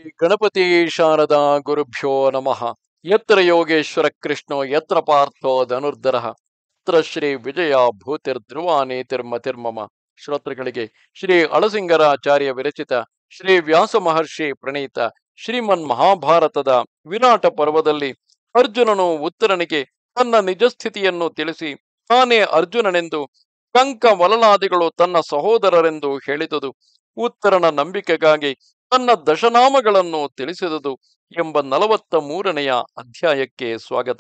ಗಣಪತಿ ಶಾರದಾ ಗುರುಭ್ಯೋ ನಮಃ ಯತ್ರ ಯೋಗೇಶ್ವರ ಕೃಷ್ಣೋ ಯತ್ರ ಪಾರ್ಥೋ ಧನುರ್ಧರ ಯತ್ರ ಶ್ರೀ ವಿಜಯ ಭೂತಿರ್ಧ್ರುವ ನೀತಿರ್ಮತಿರ್ಮಮ ಶ್ರೋತೃಗಳಿಗೆ ಶ್ರೀ ಅಳಸಿಂಗರಾಚಾರ್ಯ ವಿರಚಿತ ಶ್ರೀ ವ್ಯಾಸ ಮಹರ್ಷಿ ಪ್ರಣೀತ ಶ್ರೀಮನ್ ಮಹಾಭಾರತದ ವಿರಾಟ ಪರ್ವದಲ್ಲಿ ಅರ್ಜುನನು ಉತ್ತರನಿಗೆ ತನ್ನ ನಿಜ ಸ್ಥಿತಿಯನ್ನು ತಿಳಿಸಿ ತಾನೇ ಅರ್ಜುನನೆಂದು ಕಂಕ ವಲಲಾದಿಗಳು ತನ್ನ ಸಹೋದರರೆಂದು ಹೇಳಿದುದು ಉತ್ತರನ ನಂಬಿಕೆಗಾಗಿ ತನ್ನ ದಶನಾಮಗಳನ್ನು ತಿಳಿಸಿದುದು ಎಂಬ ನಲವತ್ತ ಮೂರನೆಯ ಅಧ್ಯಾಯಕ್ಕೆ ಸ್ವಾಗತ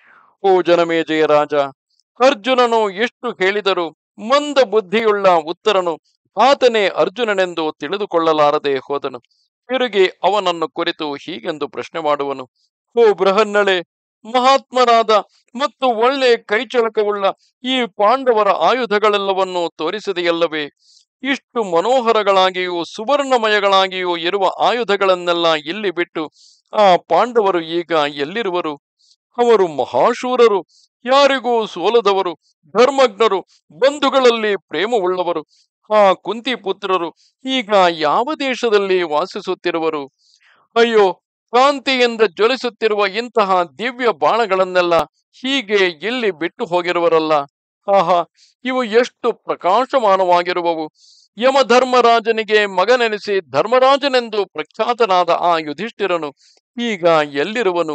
ಓ ಜನಮೇಜಯ ರಾಜ ಅರ್ಜುನನು ಎಷ್ಟು ಹೇಳಿದರೂ ಮಂದ ಬುದ್ಧಿಯುಳ್ಳ ಉತ್ತರನು ಆತನೇ ಅರ್ಜುನನೆಂದು ತಿಳಿದುಕೊಳ್ಳಲಾರದೆ ಹೋದನು ತಿರುಗಿ ಅವನನ್ನು ಕುರಿತು ಹೀಗೆಂದು ಪ್ರಶ್ನೆ ಮಾಡುವನು ಓ ಬೃಹನ್ನಳೆ ಮಹಾತ್ಮರಾದ ಮತ್ತು ಒಳ್ಳೆ ಕೈಚಳಕವುಳ್ಳ ಈ ಪಾಂಡವರ ಆಯುಧಗಳೆಲ್ಲವನ್ನು ತೋರಿಸಿದೆಯಲ್ಲವೇ ಇಷ್ಟು ಮನೋಹರಗಳಾಗಿಯೂ ಸುವರ್ಣಮಯಗಳಾಗಿಯೂ ಇರುವ ಆಯುಧಗಳನ್ನೆಲ್ಲ ಇಲ್ಲಿ ಬಿಟ್ಟು ಆ ಪಾಂಡವರು ಈಗ ಎಲ್ಲಿರುವರು ಅವರು ಮಹಾಶೂರರು ಯಾರಿಗೂ ಸೋಲದವರು ಧರ್ಮಜ್ಞರು ಬಂಧುಗಳಲ್ಲಿ ಪ್ರೇಮವುಳ್ಳವರು ಆ ಕುಂತಿ ಪುತ್ರರು ಈಗ ಯಾವ ದೇಶದಲ್ಲಿ ವಾಸಿಸುತ್ತಿರುವರು ಅಯ್ಯೋ ಕಾಂತಿಯಿಂದ ಜ್ವಲಿಸುತ್ತಿರುವ ಇಂತಹ ದಿವ್ಯ ಬಾಣಗಳನ್ನೆಲ್ಲ ಹೀಗೆ ಇಲ್ಲಿ ಬಿಟ್ಟು ಹೋಗಿರುವರಲ್ಲ ಆಹಾ ಇವು ಎಷ್ಟು ಪ್ರಕಾಶಮಾನವಾಗಿರುವವು ಯಮಧರ್ಮರಾಜನಿಗೆ ಮಗನೆನಿಸಿ ಧರ್ಮರಾಜನೆಂದು ಪ್ರಖ್ಯಾತನಾದ ಆ ಯುಧಿಷ್ಠಿರನು ಈಗ ಎಲ್ಲಿರುವನು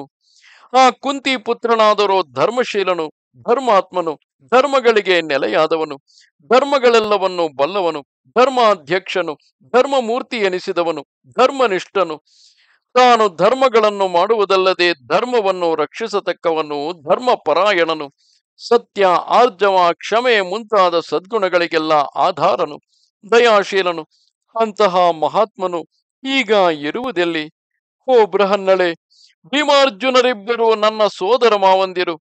ಆ ಕುಂತಿ ಪುತ್ರನಾದರೂ ಧರ್ಮಶೀಲನು ಧರ್ಮಾತ್ಮನು ಧರ್ಮಗಳಿಗೆ ನೆಲೆಯಾದವನು ಧರ್ಮಗಳೆಲ್ಲವನ್ನು ಬಲ್ಲವನು ಧರ್ಮಾಧ್ಯಕ್ಷನು ಧರ್ಮಮೂರ್ತಿ ಎನಿಸಿದವನು ಧರ್ಮನಿಷ್ಠನು ತಾನು ಧರ್ಮಗಳನ್ನು ಮಾಡುವುದಲ್ಲದೆ ಧರ್ಮವನ್ನು ರಕ್ಷಿಸತಕ್ಕವನು ಧರ್ಮ ಪರಾಯಣನು ಸತ್ಯ ಆರ್ಜವ ಕ್ಷಮೆ ಮುಂತಾದ ಸದ್ಗುಣಗಳಿಗೆಲ್ಲ ಆಧಾರನು ದಯಾಶೀಲನು ಅಂತಹ ಮಹಾತ್ಮನು ಈಗ ಇರುವುದೆಲ್ಲಿ ಓ ಬೃಹನ್ನಳೆ ಭೀಮಾರ್ಜುನರಿಬ್ಬರು ನನ್ನ ಸೋದರ ಮಾವಂದಿರು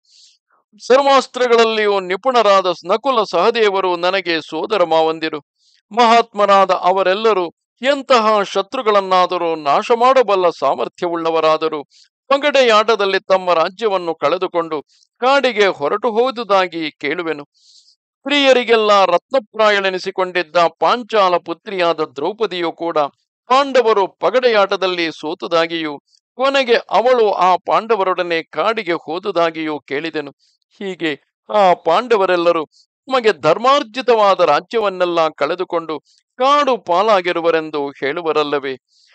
ಸರ್ವಾಸ್ತ್ರಗಳಲ್ಲಿಯೂ ನಿಪುಣರಾದ ನಕುಲ ಸಹದೇವರು ನನಗೆ ಸೋದರ ಮಾವಂದಿರು ಮಹಾತ್ಮರಾದ ಅವರೆಲ್ಲರೂ ಎಂತಹ ಶತ್ರುಗಳನ್ನಾದರೂ ನಾಶ ಮಾಡಬಲ್ಲ ಸಾಮರ್ಥ್ಯವುಳ್ಳವರಾದರೂ ಪಗಡೆಯಾಟದಲ್ಲಿ ತಮ್ಮ ರಾಜ್ಯವನ್ನು ಕಳೆದುಕೊಂಡು ಕಾಡಿಗೆ ಹೊರಟು ಹೋದುದಾಗಿ ಕೇಳುವೆನು ಸ್ತ್ರೀಯರಿಗೆಲ್ಲ ರತ್ನಪ್ರಾಯಳೆನಿಸಿಕೊಂಡಿದ್ದ ಪಾಂಚಾಲ ಪುತ್ರಿಯಾದ ದ್ರೌಪದಿಯು ಕೂಡ ಪಾಂಡವರು ಪಗಡೆಯಾಟದಲ್ಲಿ ಸೋತುದಾಗಿಯೂ ಕೊನೆಗೆ ಅವಳು ಆ ಪಾಂಡವರೊಡನೆ ಕಾಡಿಗೆ ಹೋದುದಾಗಿಯೂ ಕೇಳಿದೆನು ಹೀಗೆ ಆ ಪಾಂಡವರೆಲ್ಲರೂ ತಮಗೆ ಧರ್ಮಾರ್ಜಿತವಾದ ರಾಜ್ಯವನ್ನೆಲ್ಲ ಕಳೆದುಕೊಂಡು ಕಾಡು ಪಾಲಾಗಿರುವರೆಂದು ಹೇಳುವರಲ್ಲವೇ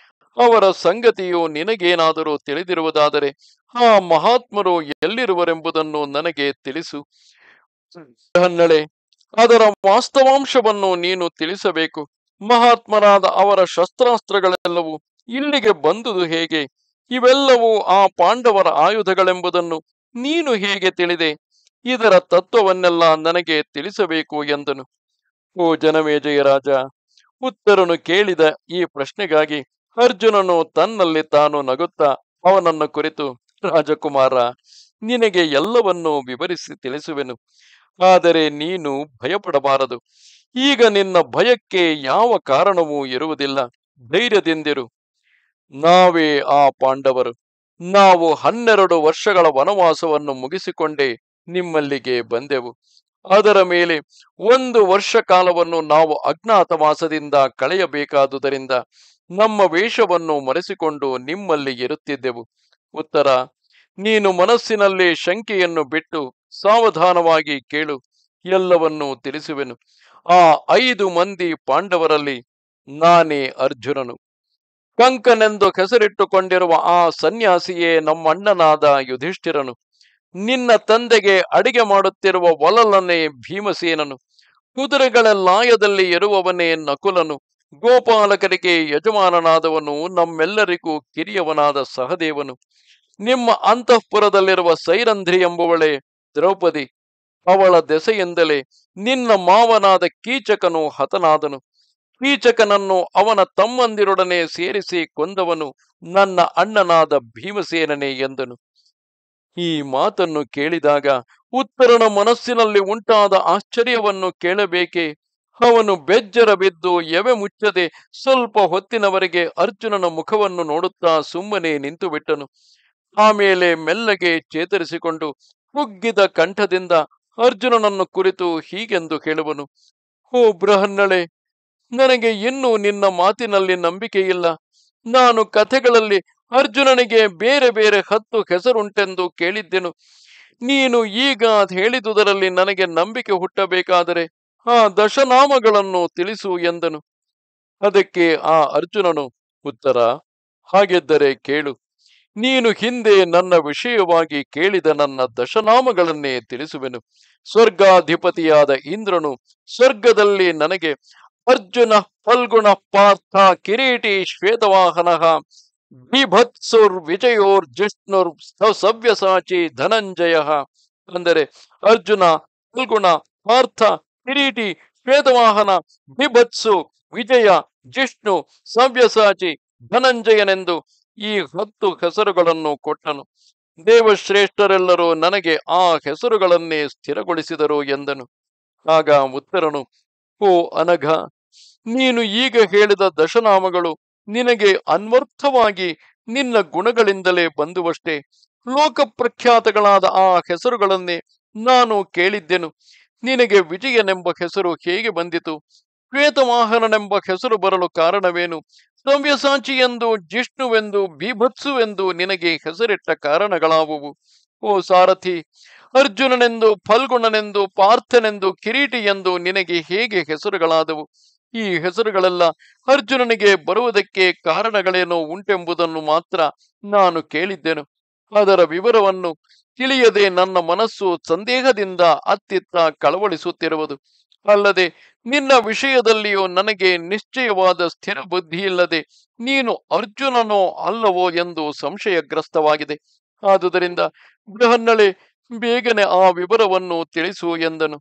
ಅವರ ಸಂಗತಿಯು ನಿನಗೇನಾದರೂ ತಿಳಿದಿರುವುದಾದರೆ ಆ ಮಹಾತ್ಮರು ಎಲ್ಲಿರುವರೆಂಬುದನ್ನು ನನಗೆ ತಿಳಿಸು ಹನ್ನಳೆ ಅದರ ವಾಸ್ತವಾಂಶವನ್ನು ನೀನು ತಿಳಿಸಬೇಕು ಮಹಾತ್ಮರಾದ ಅವರ ಶಸ್ತ್ರಾಸ್ತ್ರಗಳೆಲ್ಲವೂ ಇಲ್ಲಿಗೆ ಬಂದುದು ಹೇಗೆ ಇವೆಲ್ಲವೂ ಆ ಪಾಂಡವರ ಆಯುಧಗಳೆಂಬುದನ್ನು ನೀನು ಹೇಗೆ ತಿಳಿದೆ ಇದರ ತತ್ವವನ್ನೆಲ್ಲ ನನಗೆ ತಿಳಿಸಬೇಕು ಎಂದನು ಓ ಜನಮೇಜಯ ರಾಜ ಉತ್ತರನು ಕೇಳಿದ ಈ ಪ್ರಶ್ನೆಗಾಗಿ ಅರ್ಜುನನು ತನ್ನಲ್ಲಿ ತಾನು ನಗುತ್ತಾ ಅವನನ್ನು ಕುರಿತು ರಾಜಕುಮಾರ ನಿನಗೆ ಎಲ್ಲವನ್ನೂ ವಿವರಿಸಿ ತಿಳಿಸುವೆನು ಆದರೆ ನೀನು ಭಯಪಡಬಾರದು ಈಗ ನಿನ್ನ ಭಯಕ್ಕೆ ಯಾವ ಕಾರಣವೂ ಇರುವುದಿಲ್ಲ ಧೈರ್ಯದಿಂದಿರು ನಾವೇ ಆ ಪಾಂಡವರು ನಾವು ಹನ್ನೆರಡು ವರ್ಷಗಳ ವನವಾಸವನ್ನು ಮುಗಿಸಿಕೊಂಡೇ ನಿಮ್ಮಲ್ಲಿಗೆ ಬಂದೆವು ಅದರ ಮೇಲೆ ಒಂದು ವರ್ಷ ಕಾಲವನ್ನು ನಾವು ಅಜ್ಞಾತವಾಸದಿಂದ ಕಳೆಯಬೇಕಾದುದರಿಂದ ನಮ್ಮ ವೇಷವನ್ನು ಮರೆಸಿಕೊಂಡು ನಿಮ್ಮಲ್ಲಿ ಇರುತ್ತಿದ್ದೆವು ಉತ್ತರ ನೀನು ಮನಸ್ಸಿನಲ್ಲಿ ಶಂಕೆಯನ್ನು ಬಿಟ್ಟು ಸಾವಧಾನವಾಗಿ ಕೇಳು ಎಲ್ಲವನ್ನೂ ತಿಳಿಸುವೆನು ಆ ಐದು ಮಂದಿ ಪಾಂಡವರಲ್ಲಿ ನಾನೇ ಅರ್ಜುನನು ಕಂಕನೆಂದು ಹೆಸರಿಟ್ಟುಕೊಂಡಿರುವ ಆ ಸನ್ಯಾಸಿಯೇ ನಮ್ಮಣ್ಣನಾದ ಯುಧಿಷ್ಠಿರನು ನಿನ್ನ ತಂದೆಗೆ ಅಡಿಗೆ ಮಾಡುತ್ತಿರುವ ಒಲಲನೇ ಭೀಮಸೇನನು ಕುದುರೆಗಳೆಲ್ಲಾಯದಲ್ಲಿ ಇರುವವನೇ ನಕುಲನು ಗೋಪಾಲಕರಿಗೆ ಯಜಮಾನನಾದವನು ನಮ್ಮೆಲ್ಲರಿಗೂ ಕಿರಿಯವನಾದ ಸಹದೇವನು ನಿಮ್ಮ ಅಂತಃಪುರದಲ್ಲಿರುವ ಸೈರಂಧ್ರಿ ಎಂಬುವಳೆ ದ್ರೌಪದಿ ಅವಳ ದೆಸೆಯಿಂದಲೇ ನಿನ್ನ ಮಾವನಾದ ಕೀಚಕನು ಹತನಾದನು ಕೀಚಕನನ್ನು ಅವನ ತಮ್ಮಂದಿರೊಡನೆ ಸೇರಿಸಿ ಕೊಂದವನು ನನ್ನ ಅಣ್ಣನಾದ ಭೀಮಸೇನನೇ ಎಂದನು ಈ ಮಾತನ್ನು ಕೇಳಿದಾಗ ಉತ್ತರನ ಮನಸ್ಸಿನಲ್ಲಿ ಉಂಟಾದ ಆಶ್ಚರ್ಯವನ್ನು ಕೇಳಬೇಕೆ ಅವನು ಬೆಜ್ಜರ ಬಿದ್ದು ಎವೆ ಮುಚ್ಚದೆ ಸ್ವಲ್ಪ ಹೊತ್ತಿನವರೆಗೆ ಅರ್ಜುನನ ಮುಖವನ್ನು ನೋಡುತ್ತಾ ಸುಮ್ಮನೆ ನಿಂತು ಬಿಟ್ಟನು ಆಮೇಲೆ ಮೆಲ್ಲಗೆ ಚೇತರಿಸಿಕೊಂಡು ಕುಗ್ಗಿದ ಕಂಠದಿಂದ ಅರ್ಜುನನನ್ನು ಕುರಿತು ಹೀಗೆಂದು ಹೇಳುವನು ಓ ಬೃಹನ್ನಳೆ ನನಗೆ ಇನ್ನೂ ನಿನ್ನ ಮಾತಿನಲ್ಲಿ ನಂಬಿಕೆಯಿಲ್ಲ ನಾನು ಕಥೆಗಳಲ್ಲಿ ಅರ್ಜುನನಿಗೆ ಬೇರೆ ಬೇರೆ ಹತ್ತು ಹೆಸರುಂಟೆಂದು ಕೇಳಿದ್ದೆನು ನೀನು ಈಗ ಹೇಳಿದುದರಲ್ಲಿ ನನಗೆ ನಂಬಿಕೆ ಹುಟ್ಟಬೇಕಾದರೆ ಆ ದಶನಾಮಗಳನ್ನು ತಿಳಿಸು ಎಂದನು ಅದಕ್ಕೆ ಆ ಅರ್ಜುನನು ಉತ್ತರ ಹಾಗೆದ್ದರೆ ಕೇಳು ನೀನು ಹಿಂದೆ ನನ್ನ ವಿಷಯವಾಗಿ ಕೇಳಿದ ನನ್ನ ದಶನಾಮಗಳನ್ನೇ ತಿಳಿಸುವೆನು ಸ್ವರ್ಗಾಧಿಪತಿಯಾದ ಇಂದ್ರನು ಸ್ವರ್ಗದಲ್ಲಿ ನನಗೆ ಅರ್ಜುನ ಫಲ್ಗುಣ ಪಾರ್ಥ ಕಿರೀಟಿ ಶ್ವೇತವಾಹನ ಬಿಭತ್ಸುರ್ ವಿಜಯೋರ್ ಜಿಷ್ಣುರ್ ಸವ್ಯಸಾಚಿ ಧನಂಜಯ ಅಂದರೆ ಅರ್ಜುನ ಫಲ್ಗುಣ ಪಾರ್ಥ ಕಿರೀಟಿ ಶ್ವೇತವಾಹನ ಬಿಭತ್ಸು ವಿಜಯ ಜಿಷ್ಣು ಸವ್ಯಸಾಚಿ ಧನಂಜಯನೆಂದು ಈ ಹತ್ತು ಹೆಸರುಗಳನ್ನು ಕೊಟ್ಟನು ದೇವಶ್ರೇಷ್ಠರೆಲ್ಲರೂ ನನಗೆ ಆ ಹೆಸರುಗಳನ್ನೇ ಸ್ಥಿರಗೊಳಿಸಿದರು ಎಂದನು ಆಗ ಉತ್ತರನು ಓ ಅನಘ ನೀನು ಈಗ ಹೇಳಿದ ದಶನಾಮಗಳು ನಿನಗೆ ಅನ್ವರ್ಥವಾಗಿ ನಿನ್ನ ಗುಣಗಳಿಂದಲೇ ಬಂದುವಷ್ಟೇ ಲೋಕಪ್ರಖ್ಯಾತಗಳಾದ ಆ ಹೆಸರುಗಳನ್ನೇ ನಾನು ಕೇಳಿದ್ದೆನು ನಿನಗೆ ವಿಜಯನೆಂಬ ಹೆಸರು ಹೇಗೆ ಬಂದಿತು ಶ್ವೇತವಾಹನನೆಂಬ ಹೆಸರು ಬರಲು ಕಾರಣವೇನು ಸವ್ಯಸಾಚಿ ಎಂದು ಜಿಷ್ಣುವೆಂದು ಬೀಭತ್ಸುವೆಂದು ನಿನಗೆ ಹೆಸರಿಟ್ಟ ಕಾರಣಗಳಾವುವು ಓ ಸಾರಥಿ ಅರ್ಜುನನೆಂದು ಫಲ್ಗುಣನೆಂದು ಪಾರ್ಥನೆಂದು ಕಿರೀಟಿ ಎಂದು ನಿನಗೆ ಹೇಗೆ ಹೆಸರುಗಳಾದವು ಈ ಹೆಸರುಗಳೆಲ್ಲ ಅರ್ಜುನನಿಗೆ ಬರುವುದಕ್ಕೆ ಕಾರಣಗಳೇನೋ ಉಂಟೆಂಬುದನ್ನು ಮಾತ್ರ ನಾನು ಕೇಳಿದ್ದೆನು ಅದರ ವಿವರವನ್ನು ತಿಳಿಯದೆ ನನ್ನ ಮನಸ್ಸು ಸಂದೇಹದಿಂದ ಅತ್ತಿತ್ತ ಕಳವಳಿಸುತ್ತಿರುವುದು ಅಲ್ಲದೆ ನಿನ್ನ ವಿಷಯದಲ್ಲಿಯೂ ನನಗೆ ನಿಶ್ಚಯವಾದ ಸ್ಥಿರ ಬುದ್ಧಿಯಿಲ್ಲದೆ ನೀನು ಅರ್ಜುನನೋ ಅಲ್ಲವೋ ಎಂದು ಸಂಶಯಗ್ರಸ್ತವಾಗಿದೆ ಆದುದರಿಂದ ಬೃಹನ್ನಳೆ ಬೇಗನೆ ಆ ವಿವರವನ್ನು ತಿಳಿಸು ಎಂದನು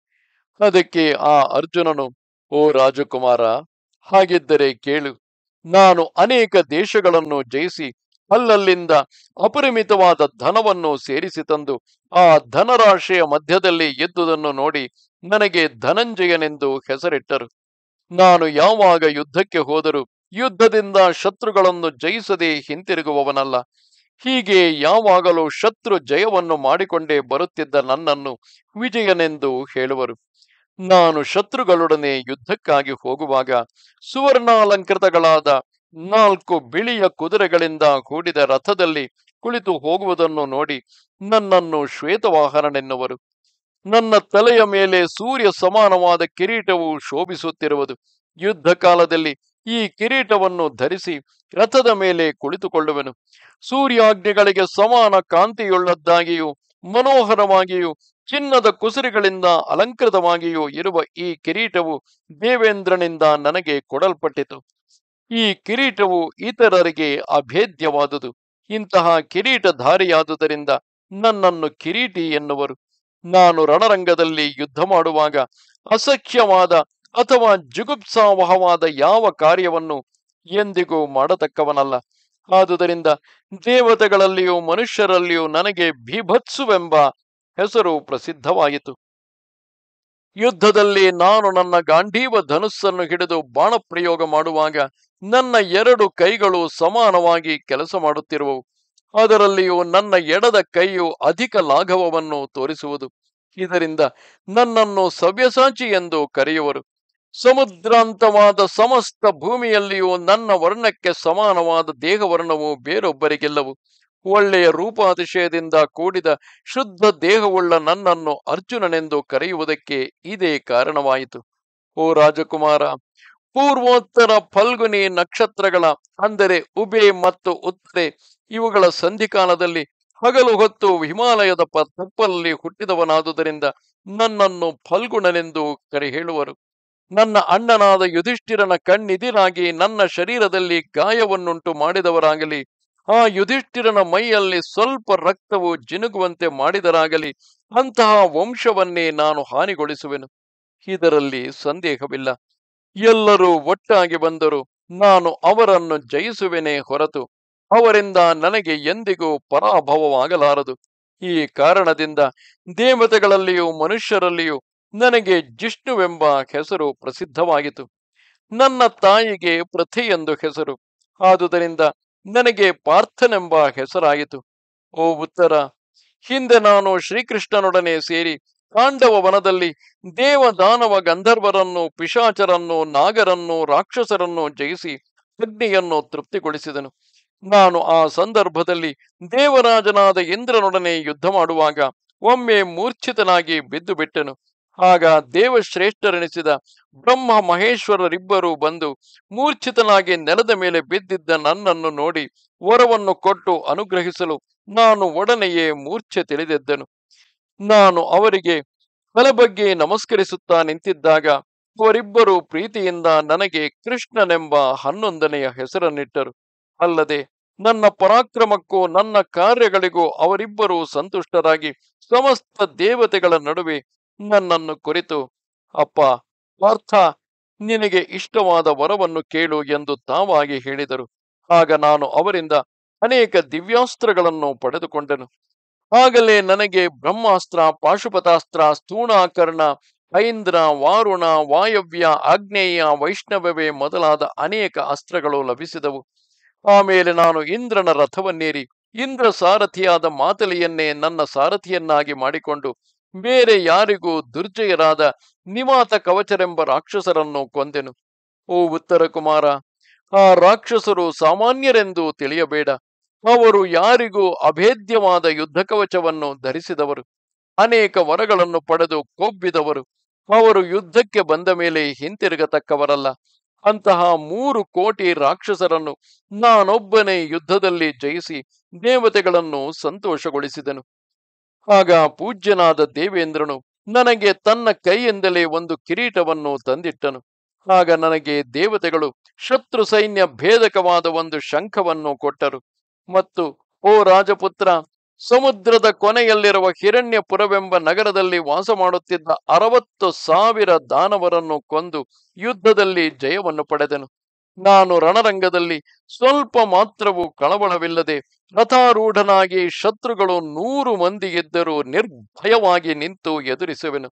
ಅದಕ್ಕೆ ಆ ಅರ್ಜುನನು ಓ ರಾಜಕುಮಾರ ಹಾಗಿದ್ದರೆ ಕೇಳು ನಾನು ಅನೇಕ ದೇಶಗಳನ್ನು ಜಯಿಸಿ ಅಲ್ಲಲ್ಲಿಂದ ಅಪರಿಮಿತವಾದ ಧನವನ್ನು ಸೇರಿಸಿ ತಂದು ಆ ಧನರಾಶಿಯ ಮಧ್ಯದಲ್ಲಿ ಎದ್ದುದನ್ನು ನೋಡಿ ನನಗೆ ಧನಂಜಯನೆಂದು ಹೆಸರಿಟ್ಟರು ನಾನು ಯಾವಾಗ ಯುದ್ಧಕ್ಕೆ ಹೋದರೂ ಯುದ್ಧದಿಂದ ಶತ್ರುಗಳನ್ನು ಜಯಿಸದೆ ಹಿಂತಿರುಗುವವನಲ್ಲ ಹೀಗೆ ಯಾವಾಗಲೂ ಶತ್ರು ಜಯವನ್ನು ಮಾಡಿಕೊಂಡೇ ಬರುತ್ತಿದ್ದ ನನ್ನನ್ನು ವಿಜಯನೆಂದು ಹೇಳುವರು ನಾನು ಶತ್ರುಗಳೊಡನೆ ಯುದ್ಧಕ್ಕಾಗಿ ಹೋಗುವಾಗ ಸುವರ್ಣಾಲಂಕೃತಗಳಾದ ನಾಲ್ಕು ಬಿಳಿಯ ಕುದುರೆಗಳಿಂದ ಕೂಡಿದ ರಥದಲ್ಲಿ ಕುಳಿತು ಹೋಗುವುದನ್ನು ನೋಡಿ ನನ್ನನ್ನು ಶ್ವೇತವಾಹನನೆನ್ನುವರು ನನ್ನ ತಲೆಯ ಮೇಲೆ ಸೂರ್ಯ ಸಮಾನವಾದ ಕಿರೀಟವು ಶೋಭಿಸುತ್ತಿರುವುದು ಯುದ್ಧ ಕಾಲದಲ್ಲಿ ಈ ಕಿರೀಟವನ್ನು ಧರಿಸಿ ರಥದ ಮೇಲೆ ಕುಳಿತುಕೊಳ್ಳುವೆನು ಸೂರ್ಯಾಗ್ನಿಗಳಿಗೆ ಸಮಾನ ಕಾಂತಿಯುಳ್ಳದ್ದಾಗಿಯೂ ಮನೋಹರವಾಗಿಯೂ ಚಿನ್ನದ ಕುಸುರಿಗಳಿಂದ ಅಲಂಕೃತವಾಗಿಯೂ ಇರುವ ಈ ಕಿರೀಟವು ದೇವೇಂದ್ರನಿಂದ ನನಗೆ ಕೊಡಲ್ಪಟ್ಟಿತು ಈ ಕಿರೀಟವು ಇತರರಿಗೆ ಅಭೇದ್ಯವಾದುದು ಇಂತಹ ಕಿರೀಟಧಾರಿಯಾದುದರಿಂದ ನನ್ನನ್ನು ಕಿರೀಟಿ ಎನ್ನುವರು ನಾನು ರಣರಂಗದಲ್ಲಿ ಯುದ್ಧ ಮಾಡುವಾಗ ಅಸಖ್ಯವಾದ ಅಥವಾ ಜುಗುಪ್ಸಾವಹವಾದ ಯಾವ ಕಾರ್ಯವನ್ನು ಎಂದಿಗೂ ಮಾಡತಕ್ಕವನಲ್ಲ ಆದುದರಿಂದ ದೇವತೆಗಳಲ್ಲಿಯೂ ಮನುಷ್ಯರಲ್ಲಿಯೂ ನನಗೆ ಭೀಭತ್ಸುವೆಂಬ ಹೆಸರು ಪ್ರಸಿದ್ಧವಾಯಿತು ಯುದ್ಧದಲ್ಲಿ ನಾನು ನನ್ನ ಗಾಂಧೀವ ಧನುಸ್ಸನ್ನು ಹಿಡಿದು ಬಾಣ ಪ್ರಯೋಗ ಮಾಡುವಾಗ ನನ್ನ ಎರಡು ಕೈಗಳು ಸಮಾನವಾಗಿ ಕೆಲಸ ಮಾಡುತ್ತಿರುವವು ಅದರಲ್ಲಿಯೂ ನನ್ನ ಎಡದ ಕೈಯು ಅಧಿಕ ಲಾಘವವನ್ನು ತೋರಿಸುವುದು ಇದರಿಂದ ನನ್ನನ್ನು ಸವ್ಯಸಾಚಿ ಎಂದು ಕರೆಯುವರು ಸಮುದ್ರಾಂತವಾದ ಸಮಸ್ತ ಭೂಮಿಯಲ್ಲಿಯೂ ನನ್ನ ವರ್ಣಕ್ಕೆ ಸಮಾನವಾದ ದೇಹವರ್ಣವು ಬೇರೊಬ್ಬರಿಗೆಲ್ಲವು ಒಳ್ಳೆಯ ರೂಪಾತಿಶಯದಿಂದ ಕೂಡಿದ ಶುದ್ಧ ದೇಹವುಳ್ಳ ನನ್ನನ್ನು ಅರ್ಜುನನೆಂದು ಕರೆಯುವುದಕ್ಕೆ ಇದೇ ಕಾರಣವಾಯಿತು ಓ ರಾಜಕುಮಾರ ಪೂರ್ವೋತ್ತರ ಫಲ್ಗುನಿ ನಕ್ಷತ್ರಗಳ ಅಂದರೆ ಉಬೆ ಮತ್ತು ಉತ್ತರೆ ಇವುಗಳ ಸಂಧಿಕಾಲದಲ್ಲಿ ಹಗಲು ಹೊತ್ತು ಹಿಮಾಲಯದ ಪ ತಪ್ಪಲ್ಲಿ ಹುಟ್ಟಿದವನಾದುದರಿಂದ ನನ್ನನ್ನು ಫಲ್ಗುಣನೆಂದು ಕರೆ ಹೇಳುವರು ನನ್ನ ಅಣ್ಣನಾದ ಯುಧಿಷ್ಠಿರನ ಕಣ್ಣಿದಿರಾಗಿ ನನ್ನ ಶರೀರದಲ್ಲಿ ಗಾಯವನ್ನುಂಟು ಮಾಡಿದವರಾಗಲಿ ಆ ಯುಧಿಷ್ಠಿರನ ಮೈಯಲ್ಲಿ ಸ್ವಲ್ಪ ರಕ್ತವು ಜಿನುಗುವಂತೆ ಮಾಡಿದರಾಗಲಿ ಅಂತಹ ವಂಶವನ್ನೇ ನಾನು ಹಾನಿಗೊಳಿಸುವೆನು ಇದರಲ್ಲಿ ಸಂದೇಹವಿಲ್ಲ ಎಲ್ಲರೂ ಒಟ್ಟಾಗಿ ಬಂದರು ನಾನು ಅವರನ್ನು ಜಯಿಸುವೆನೇ ಹೊರತು ಅವರಿಂದ ನನಗೆ ಎಂದಿಗೂ ಪರಾಭವವಾಗಲಾರದು ಈ ಕಾರಣದಿಂದ ದೇವತೆಗಳಲ್ಲಿಯೂ ಮನುಷ್ಯರಲ್ಲಿಯೂ ನನಗೆ ಜಿಷ್ಣುವೆಂಬ ಹೆಸರು ಪ್ರಸಿದ್ಧವಾಗಿತು ನನ್ನ ತಾಯಿಗೆ ಪ್ರಥೆ ಎಂದು ಹೆಸರು ಆದುದರಿಂದ ನನಗೆ ಪಾರ್ಥನೆಂಬ ಹೆಸರಾಯಿತು ಓ ಉತ್ತರ ಹಿಂದೆ ನಾನು ಶ್ರೀಕೃಷ್ಣನೊಡನೆ ಸೇರಿ ಪಾಂಡವ ವನದಲ್ಲಿ ದೇವ ದಾನವ ಗಂಧರ್ವರನ್ನು ಪಿಶಾಚರನ್ನು ನಾಗರನ್ನು ರಾಕ್ಷಸರನ್ನು ಜಯಿಸಿ ಅಗ್ನಿಯನ್ನು ತೃಪ್ತಿಗೊಳಿಸಿದನು ನಾನು ಆ ಸಂದರ್ಭದಲ್ಲಿ ದೇವರಾಜನಾದ ಇಂದ್ರನೊಡನೆ ಯುದ್ಧ ಮಾಡುವಾಗ ಒಮ್ಮೆ ಮೂರ್ಛಿತನಾಗಿ ಬಿದ್ದು ಬಿಟ್ಟನು ಆಗ ದೇವಶ್ರೇಷ್ಠರೆನಿಸಿದ ಬ್ರಹ್ಮ ಮಹೇಶ್ವರರಿಬ್ಬರು ಬಂದು ಮೂರ್ಛಿತನಾಗಿ ನೆಲದ ಮೇಲೆ ಬಿದ್ದಿದ್ದ ನನ್ನನ್ನು ನೋಡಿ ವರವನ್ನು ಕೊಟ್ಟು ಅನುಗ್ರಹಿಸಲು ನಾನು ಒಡನೆಯೇ ಮೂರ್ಛೆ ತಿಳಿದೆದ್ದನು ನಾನು ಅವರಿಗೆ ತಲೆ ಬಗ್ಗೆ ನಮಸ್ಕರಿಸುತ್ತಾ ನಿಂತಿದ್ದಾಗ ಅವರಿಬ್ಬರು ಪ್ರೀತಿಯಿಂದ ನನಗೆ ಕೃಷ್ಣನೆಂಬ ಹನ್ನೊಂದನೆಯ ಹೆಸರನ್ನಿಟ್ಟರು ಅಲ್ಲದೆ ನನ್ನ ಪರಾಕ್ರಮಕ್ಕೂ ನನ್ನ ಕಾರ್ಯಗಳಿಗೂ ಅವರಿಬ್ಬರು ಸಂತುಷ್ಟರಾಗಿ ಸಮಸ್ತ ದೇವತೆಗಳ ನಡುವೆ ನನ್ನನ್ನು ಕುರಿತು ಅಪ್ಪ ಪಾರ್ಥ ನಿನಗೆ ಇಷ್ಟವಾದ ವರವನ್ನು ಕೇಳು ಎಂದು ತಾವಾಗಿ ಹೇಳಿದರು ಆಗ ನಾನು ಅವರಿಂದ ಅನೇಕ ದಿವ್ಯಾಸ್ತ್ರಗಳನ್ನು ಪಡೆದುಕೊಂಡೆನು ಆಗಲೇ ನನಗೆ ಬ್ರಹ್ಮಾಸ್ತ್ರ ಪಾಶುಪತಾಸ್ತ್ರ ಸ್ಥೂಣಾಕರ್ಣ ಐಂದ್ರ ವಾರುಣ ವಾಯವ್ಯ ಆಗ್ನೇಯ ವೈಷ್ಣವವೇ ಮೊದಲಾದ ಅನೇಕ ಅಸ್ತ್ರಗಳು ಲಭಿಸಿದವು ಆಮೇಲೆ ನಾನು ಇಂದ್ರನ ರಥವನ್ನೇರಿ ಇಂದ್ರ ಸಾರಥಿಯಾದ ಮಾತಲಿಯನ್ನೇ ನನ್ನ ಸಾರಥಿಯನ್ನಾಗಿ ಮಾಡಿಕೊಂಡು ಬೇರೆ ಯಾರಿಗೂ ದುರ್ಜಯರಾದ ನಿವಾತ ಕವಚರೆಂಬ ರಾಕ್ಷಸರನ್ನು ಕೊಂದೆನು ಓ ಉತ್ತರ ಕುಮಾರ ಆ ರಾಕ್ಷಸರು ಸಾಮಾನ್ಯರೆಂದು ತಿಳಿಯಬೇಡ ಅವರು ಯಾರಿಗೂ ಅಭೇದ್ಯವಾದ ಯುದ್ಧ ಕವಚವನ್ನು ಧರಿಸಿದವರು ಅನೇಕ ವರಗಳನ್ನು ಪಡೆದು ಕೊಬ್ಬಿದವರು ಅವರು ಯುದ್ಧಕ್ಕೆ ಬಂದ ಮೇಲೆ ಹಿಂತಿರುಗತಕ್ಕವರಲ್ಲ ಅಂತಹ ಮೂರು ಕೋಟಿ ರಾಕ್ಷಸರನ್ನು ನಾನೊಬ್ಬನೇ ಯುದ್ಧದಲ್ಲಿ ಜಯಿಸಿ ದೇವತೆಗಳನ್ನು ಸಂತೋಷಗೊಳಿಸಿದನು ಆಗ ಪೂಜ್ಯನಾದ ದೇವೇಂದ್ರನು ನನಗೆ ತನ್ನ ಕೈಯಿಂದಲೇ ಒಂದು ಕಿರೀಟವನ್ನು ತಂದಿಟ್ಟನು ಆಗ ನನಗೆ ದೇವತೆಗಳು ಶತ್ರು ಸೈನ್ಯ ಭೇದಕವಾದ ಒಂದು ಶಂಖವನ್ನು ಕೊಟ್ಟರು ಮತ್ತು ಓ ರಾಜಪುತ್ರ ಸಮುದ್ರದ ಕೊನೆಯಲ್ಲಿರುವ ಹಿರಣ್ಯಪುರವೆಂಬ ನಗರದಲ್ಲಿ ವಾಸ ಮಾಡುತ್ತಿದ್ದ ಅರವತ್ತು ಸಾವಿರ ದಾನವರನ್ನು ಕೊಂದು ಯುದ್ಧದಲ್ಲಿ ಜಯವನ್ನು ಪಡೆದನು ನಾನು ರಣರಂಗದಲ್ಲಿ ಸ್ವಲ್ಪ ಮಾತ್ರವೂ ಕಳವಳವಿಲ್ಲದೆ ರಥಾರೂಢನಾಗಿ ಶತ್ರುಗಳು ನೂರು ಮಂದಿ ಇದ್ದರೂ ನಿರ್ಭಯವಾಗಿ ನಿಂತು ಎದುರಿಸುವೆನು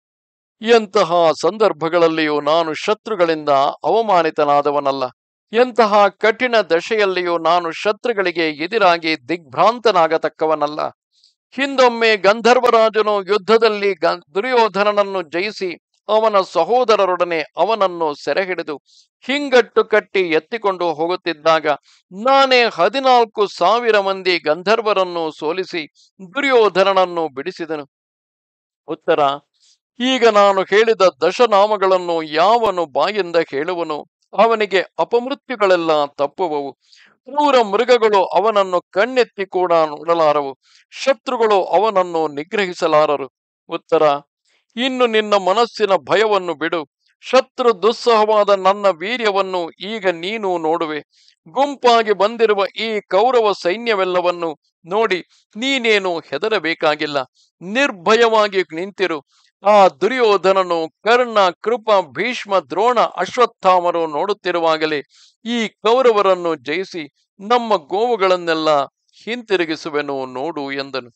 ಎಂತಹ ಸಂದರ್ಭಗಳಲ್ಲಿಯೂ ನಾನು ಶತ್ರುಗಳಿಂದ ಅವಮಾನಿತನಾದವನಲ್ಲ ಎಂತಹ ಕಠಿಣ ದಶೆಯಲ್ಲಿಯೂ ನಾನು ಶತ್ರುಗಳಿಗೆ ಎದುರಾಗಿ ದಿಗ್ಭ್ರಾಂತನಾಗತಕ್ಕವನಲ್ಲ ಹಿಂದೊಮ್ಮೆ ಗಂಧರ್ವರಾಜನು ಯುದ್ಧದಲ್ಲಿ ಗ ದುರ್ಯೋಧನನನ್ನು ಜಯಿಸಿ ಅವನ ಸಹೋದರರೊಡನೆ ಅವನನ್ನು ಸೆರೆ ಹಿಡಿದು ಹಿಂಗಟ್ಟು ಕಟ್ಟಿ ಎತ್ತಿಕೊಂಡು ಹೋಗುತ್ತಿದ್ದಾಗ ನಾನೇ ಹದಿನಾಲ್ಕು ಸಾವಿರ ಮಂದಿ ಗಂಧರ್ವರನ್ನು ಸೋಲಿಸಿ ದುರ್ಯೋಧನನನ್ನು ಬಿಡಿಸಿದನು ಉತ್ತರ ಈಗ ನಾನು ಹೇಳಿದ ದಶನಾಮಗಳನ್ನು ಯಾವನು ಬಾಯಿಂದ ಹೇಳುವನು ಅವನಿಗೆ ಅಪಮೃತ್ಯುಗಳೆಲ್ಲ ತಪ್ಪುವವು ಕ್ರೂರ ಮೃಗಗಳು ಅವನನ್ನು ಕಣ್ಣೆತ್ತಿ ಕೂಡ ನೋಡಲಾರವು ಶತ್ರುಗಳು ಅವನನ್ನು ನಿಗ್ರಹಿಸಲಾರರು ಉತ್ತರ ಇನ್ನು ನಿನ್ನ ಮನಸ್ಸಿನ ಭಯವನ್ನು ಬಿಡು ಶತ್ರು ದುಸ್ಸಹವಾದ ನನ್ನ ವೀರ್ಯವನ್ನು ಈಗ ನೀನು ನೋಡುವೆ ಗುಂಪಾಗಿ ಬಂದಿರುವ ಈ ಕೌರವ ಸೈನ್ಯವೆಲ್ಲವನ್ನು ನೋಡಿ ನೀನೇನು ಹೆದರಬೇಕಾಗಿಲ್ಲ ನಿರ್ಭಯವಾಗಿ ನಿಂತಿರು ಆ ದುರ್ಯೋಧನನು ಕರ್ಣ ಕೃಪ ಭೀಷ್ಮ ದ್ರೋಣ ಅಶ್ವತ್ಥಾಮರು ನೋಡುತ್ತಿರುವಾಗಲೇ ಈ ಕೌರವರನ್ನು ಜಯಿಸಿ ನಮ್ಮ ಗೋವುಗಳನ್ನೆಲ್ಲ ಹಿಂತಿರುಗಿಸುವೆನು ನೋಡು ಎಂದನು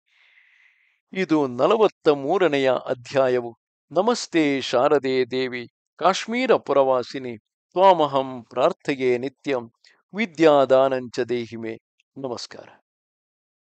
ಇದು ನಲವತ್ತ ಮೂರನೆಯ ಅಧ್ಯಾಯವು ನಮಸ್ತೆ ಶಾರದೆ ದೇವಿ ಕಾಶ್ಮೀರ ಪುರವಾಸಿನಿ ತ್ವಾಮಹಂ ಪ್ರಾರ್ಥೆಯೇ ನಿತ್ಯಂ ವಿದ್ಯಾದಾನಂಚ ದೇಹಿಮೆ ನಮಸ್ಕಾರ